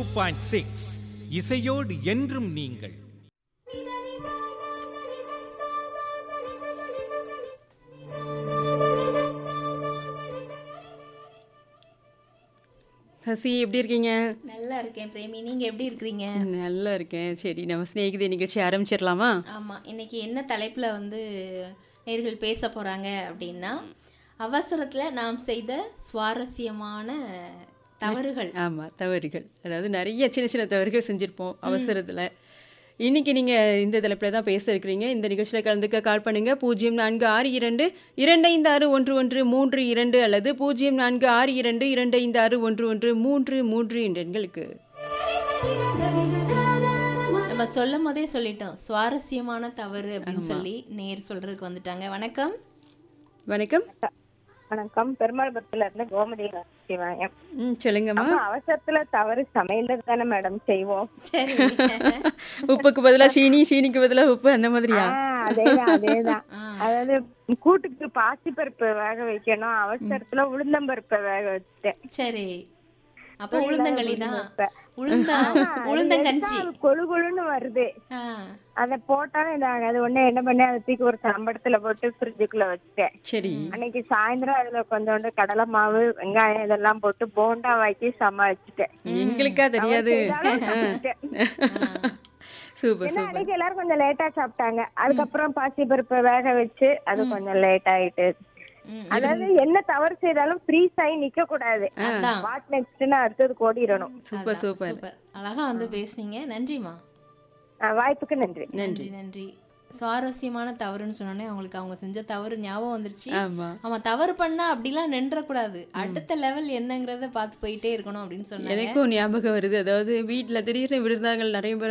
Point six இசையோடு என்றும் நீங்கள் சசி எப்படி இருக்கீங்க நல்லா இருக்கேன் பிரேமி நீங்க எப்படி இருக்கிறீங்க நல்லா இருக்கேன் சரி நம்ம சிநேகிதி நிகழ்ச்சி ஆரம்பிச்சிடலாமா ஆமா இன்னைக்கு என்ன தலைப்புல வந்து நேர்கள் பேச போறாங்க அப்படின்னா அவசரத்துல நாம் செய்த சுவாரஸ்யமான தவறுகள் ஆமா தவறுகள் அதாவது நிறைய சின்ன சின்ன தவறுகள் செஞ்சிருப்போம் அவசரத்துல இன்னைக்கு நீங்க இந்த தலைப்புல தான் பேச இருக்கிறீங்க இந்த நிகழ்ச்சியில கலந்துக்க கால் பண்ணுங்க பூஜ்ஜியம் நான்கு ஆறு இரண்டு இரண்டு ஐந்து ஆறு ஒன்று ஒன்று மூன்று இரண்டு அல்லது பூஜ்ஜியம் நான்கு ஆறு இரண்டு இரண்டு ஐந்து ஆறு ஒன்று ஒன்று மூன்று மூன்று என்ற எண்களுக்கு நம்ம சொல்லும் போதே சொல்லிட்டோம் சுவாரஸ்யமான தவறு அப்படின்னு சொல்லி நேர் சொல்றதுக்கு வந்துட்டாங்க வணக்கம் வணக்கம் வணக்கம் பெருமாள்புரத்துல இருந்து கோமதி சிவாயம் ம் சொல்லுங்கம்மா அம்மா, அவசரத்துல தவறு சமையல தானே மேடம் செய்வோம் சரி உப்புக்கு பதிலா சீனி சீனிக்கு பதிலா உப்பு அந்த மாதிரியா ஆஹ் அதேதான் அதேதான் ஆ. அதாவது கூட்டுக்கு பாசிப்பருப்பு வேக வைக்கணும் அவசரத்துல உளுந்தம்பருப்பை வேக வச்சுட்டேன் சரி அப்போ உளுந்தங்களி தான் வைப்பேன். உளுந்தா ஆமா, அது உளுந்தங்கஞ்சி எடுத்தா அது கொழு கொழுன்னு வருது ஆ அத போட்டாலும் இதாங்க அது ஒண்ணு என்ன பண்ணி அதை தூக்கி ஒரு சம்படத்துல போட்டு ஃப்ரிட்ஜுக்குள்ள வச்சுட்டேன் சரி அன்னைக்கு சாயந்தரம் அதுல கொஞ்சோண்டு கடலை மாவு வெங்காயம் இதெல்லாம் போட்டு போண்டா வாக்கி சமாளிச்சுட்டேன் எங்களுக்கா தெரியாது செய்தாலும் சமைச்சிட்டேன். சூப்பர் ஏன்னா சூப்பர் அன்னைக்கு எல்லாரும் கொஞ்சம் லேட்டா சாப்பிட்டாங்க அதுக்கப்புறம் பாசி பருப்பை வேக வச்சு அது கொஞ்சம் லேட் ஆயிட்டு ம், அதாவது என்ன தவறு செய்தாலும் ஃப்ரீஸ் ஆகி நிக்க கூடாது அதான். வாட் நெக்ஸ்ட்னு அடுத்தது ஓடிடணும் சூப்பர் சூப்பர் சூப்பர் அழகா வந்து பேசுனீங்க நன்றிமா அஹ் வாய்ப்புக்கு நன்றி நன்றி நன்றி சுவாரஸ்யமான தவறுன்னு சொன்னோன்னே அவங்களுக்கு அவங்க செஞ்ச தவறு ஞாபகம் வந்துருச்சு ஆமா அவன் தவறு பண்ணா அப்படிலாம் நின்றக்கூடாது அடுத்த லெவல் என்னங்கிறத பார்த்து போயிட்டே இருக்கணும் அப்படின்னு சொன்னாங்க எனக்கும் ஞாபகம் வருது அதாவது வீட்ல திடீர்னு விருந்தாங்கள் நிறைய பேர்